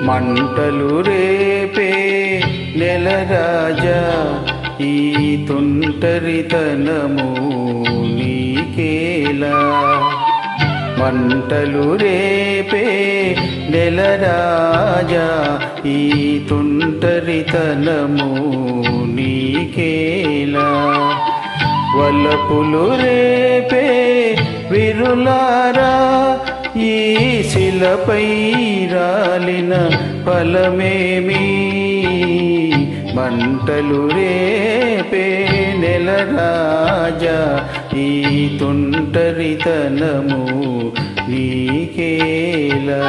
మంటలు రేపే నెల రాజా ఈ తుంటరితనము నీకేలా మంటలు రేపే నెల రాజా ఈ తుంటరితనము నీకేలా వల్లపులు రేపే విరులారా ఈ శిలపై రాలిన ఫలమేమి మంటలు రేపే నెల రాజా ఈ తుంటరితనము నీకేలా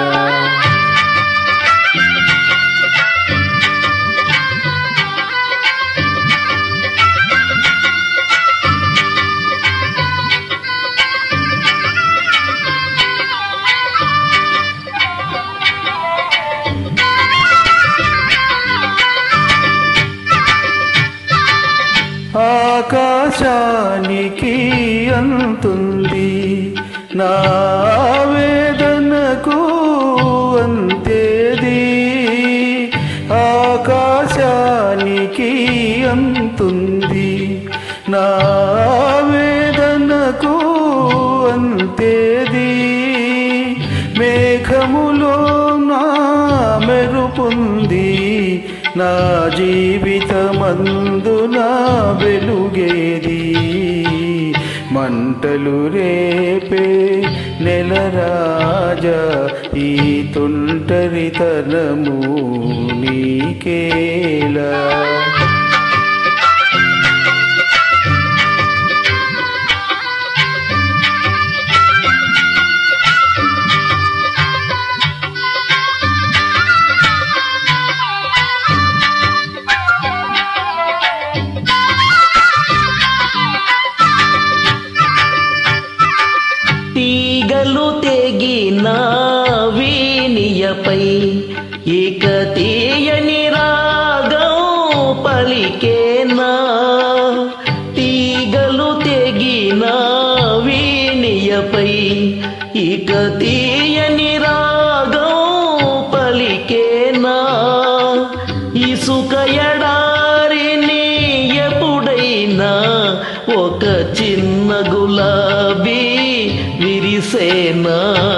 ఆకాశానికి అంతుంది నా వేదనకు అంతేది ఆకాశానికి అంతుంది నా వేదనకు అంతేది మేఘములో నా మెరుపుంది నా జీవితమందు నా వెలుగేది మంటలు రేపే నెల రాజా ఈ తుంటరితనము నీకేలా తీగలు తెగిన వీనియపై ఇక తీయని రాగం పలికేనా తీగలు తెగిన వీనియపై ఇక తీయని రాగం పలికేనా ఇసుక ఎడారిని ఎప్పుడైనా ఒక చిన్న గులాబీ విరిసేనా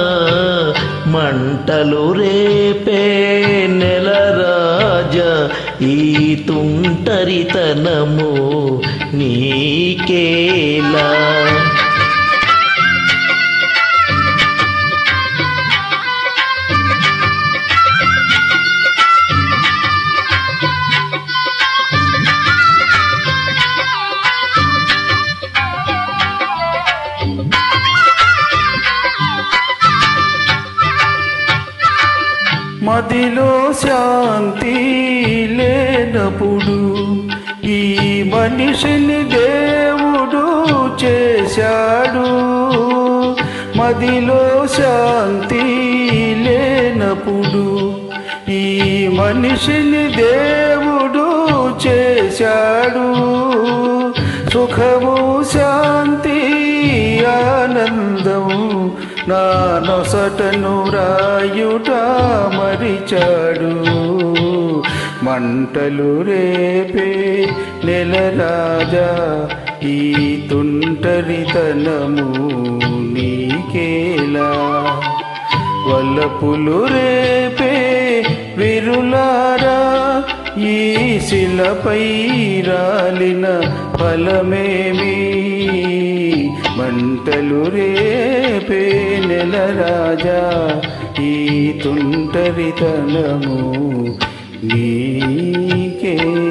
మంటలు రేపే నెల రాజా ఈ తుంటరితనము నీకేలా మదిలో శాంతి లేనప్పుడు ఈ మనిషిని దేవుడు చేశాడు మదిలో శాంతి లేనప్పుడు ఈ మనిషిని దేవుడు చేశాడు సుఖము శాంతి ఆనందం నా నొసటను రాయుట మరిచాడు మంటలు రేపే నెల రాజా ఈ తుంటరితనము నీకేలా వల్లపులు రేపే విరులారా ఈ శిలపై రాలిన ఫలమేమి మంటలు రేపే నెల రాజా ఈ తుంటరితనము నీకే